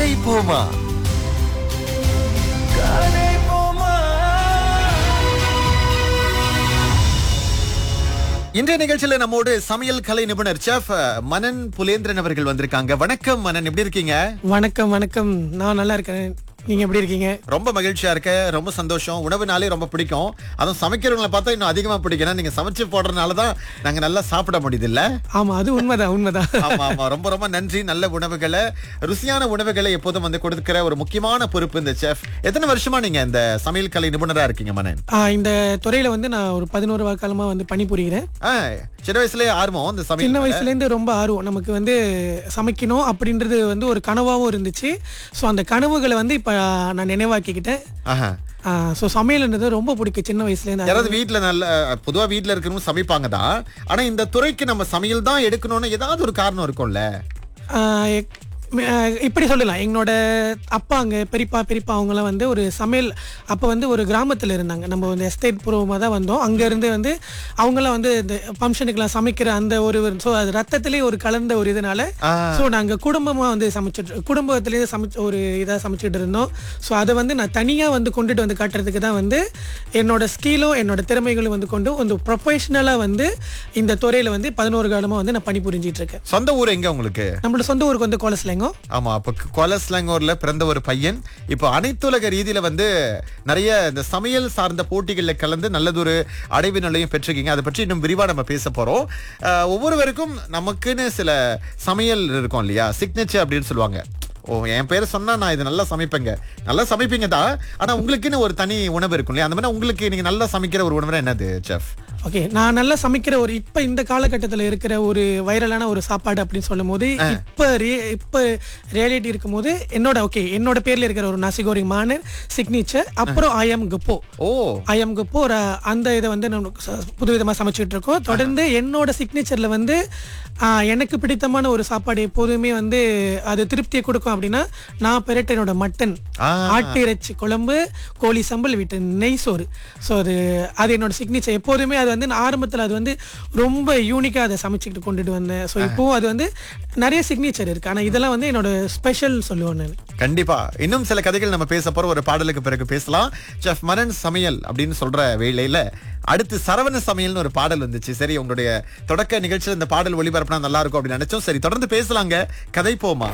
கதை போமா கதை போமா இன்றைய நிகழ்ச்சியில நம்மோடு சமையல் கலை நிபுணர் செஃப் மனன் புலேந்திரன் அவர்கள் வந்திருக்காங்க வணக்கம் மனன் எப்படி இருக்கீங்க வணக்கம் வணக்கம் நான் நல்லா இருக்கேன் நீங்க எப்படி இருக்கீங்க ரொம்ப மகிழ்ச்சியா இருக்க ரொம்ப சந்தோஷம் உணவுனாலே ரொம்ப பிடிக்கும் அதுவும் சமைக்கிறவங்களை பார்த்தா இன்னும் அதிகமா பிடிக்கும் ஏன்னா நீங்க சமைச்சு போடுறதுனால தான் நாங்க நல்லா சாப்பிட முடியுது இல்ல ஆமா அது உண்மைதான் உண்மைதான் ஆமா ஆமா ரொம்ப ரொம்ப நன்றி நல்ல உணவுகளை ருசியான உணவுகளை எப்போதும் வந்து கொடுக்கிற ஒரு முக்கியமான பொறுப்பு இந்த செஃப் எத்தனை வருஷமா நீங்க இந்த சமையல் கலை நிபுணரா இருக்கீங்க மனன் ஆ, இந்த துறையில வந்து நான் ஒரு பதினோரு வார காலமா வந்து பணிபுரிகிறேன் ஆ, சின்ன வயசுலயே ஆர்வம் இந்த சின்ன சமையல் வயசுல இருந்து ரொம்ப ஆர்வம் நமக்கு வந்து சமைக்கணும் அப்படின்றது வந்து ஒரு கனவாவும் இருந்துச்சு ஸோ அந்த கனவுகளை வந்து இப்ப நான் நினைவாக்கிக்கிட்டேன் ஆஹா. ஸோ சமையல்ன்றது ரொம்ப பிடிக்கும் சின்ன வயசுல இருந்து யாராவது வீட்ல நல்ல பொதுவா வீட்ல இருக்கிறவங்க சமைப்பாங்க தான் ஆனா இந்த துறைக்கு நம்ம சமையல் தான் எடுக்கணும்னு ஏதாவது ஒரு காரணம் இருக்கும்ல ஆ, எக்- ம- ஆ, இப்படி சொல்லலாம் எங்களோட அப்பா அங்க பெரியப்பா பெரியப்பா அவங்களாம் வந்து ஒரு சமையல் அப்போ வந்து ஒரு கிராமத்துல இருந்தாங்க நம்ம வந்து எஸ்டேட் பூர்வமாக தான் வந்தோம் அங்க இருந்து வந்து அவங்களாம் வந்து இந்த ஃபங்க்ஷனுக்குலாம் சமைக்கிற அந்த ஒரு ஸோ அது ரத்தத்திலேயே ஒரு கலந்த ஒரு இதனால ஆ. ஸோ நாங்க குடும்பமா வந்து சமைச்சிட்டு குடும்பத்திலேயே சமைச்ச ஒரு இதாக சமைச்சிட்டு இருந்தோம் ஸோ அதை வந்து நான் தனியா வந்து கொண்டுட்டு வந்து காட்டுறதுக்கு தான் வந்து என்னோட ஸ்கிலும் என்னோட திறமைகளும் வந்து கொண்டு வந்து ப்ரொஃபஷனலாக வந்து இந்த துறையில வந்து பதினோரு காலமா வந்து நான் பணிபுரிஞ்சிட்டு இருக்கேன் சொந்த ஊர் எங்க உங்களுக்கு நம்மளோட சொந்த ஊருக்கு வந்து கோலஸ்லேங்கோ ஆமா அப்ப கொலஸ்லங்கூர்ல பிறந்த ஒரு பையன் இப்போ அனைத்துலக ரீதியில வந்து நிறைய இந்த சமையல் சார்ந்த போட்டிகள்ல கலந்து நல்லதொரு அடைவு நிலையும் பெற்றிருக்கீங்க அதை பற்றி இன்னும் விரிவா நம்ம பேச போறோம் அஹ், ஒவ்வொருவருக்கும் நமக்குன்னு சில சமையல் இருக்கும் இல்லையா சிக்னேச்சர் அப்படின்னு சொல்லுவாங்க ஓ என் பேரை சொன்னா நான் இது நல்லா சமைப்பேங்க நல்லா சமைப்பீங்க தான் ஆனா உங்களுக்குன்னு ஒரு தனி உணவு இருக்கும் இல்லையா அந்த மாதிரி உங்களுக்கு நீங்க நல்லா சமைக்கிற ஒரு உணவு என்னது செஃப் ஓகே நான் நல்லா சமைக்கிற ஒரு இப்ப இந்த காலகட்டத்தில் இருக்கிற ஒரு வைரலான ஒரு சாப்பாடு அப்படின்னு சொல்லும் போது இப்ப re- இப்ப ரியாலிட்டி இருக்கும் போது என்னோட ஓகே என்னோட பேர்ல இருக்கிற ஒரு நசிகோரி மானர் சிக்னேச்சர் அப்புறம் I am குப்போ O I am குப்போ ஒரு அந்த இதை வந்து நம்ம ச- புதுவிதமா சமைச்சிட்டு இருக்கோம் தொடர்ந்து என்னோட சிக்னேச்சர்ல வந்து ஆ, எனக்கு பிடித்தமான ஒரு சாப்பாடு எப்போதுமே வந்து அது திருப்தியை கொடுக்கும் அப்படின்னா நான் பெரட்ட என்னோட மட்டன் ஆ. ஆட்டு இறைச்சி குழம்பு கோழி சம்பல் விட்டு நெய் சோறு ஸோ அது அது என்னோட சிக்னேச்சர் எப்போதுமே அது வந்து நான் ஆரம்பத்தில் அது வந்து ரொம்ப யூனிக்காக அதை சமைச்சிக்கிட்டு கொண்டுட்டு வந்தேன் ஸோ இப்போ அது வந்து நிறைய சிக்னேச்சர் இருக்கு ஆனால் இதெல்லாம் வந்து என்னோட ஸ்பெஷல் சொல்லுவேன் நான் கண்டிப்பா இன்னும் சில கதைகள் நம்ம பேச போறோம் ஒரு பாடலுக்கு பிறகு பேசலாம் செஃப் மரன் சமையல் அப்படின்னு சொல்ற வேளையில அடுத்து சரவண சமையல்னு ஒரு பாடல் வந்துச்சு சரி உங்களுடைய தொடக்க நிகழ்ச்சியில் இந்த பாடல் ஒளிபரப்புனா நல்லா இருக்கும் அப்படின்னு நினைச்சோம் சரி தொடர்ந்து பேசலாங்க கதை போமா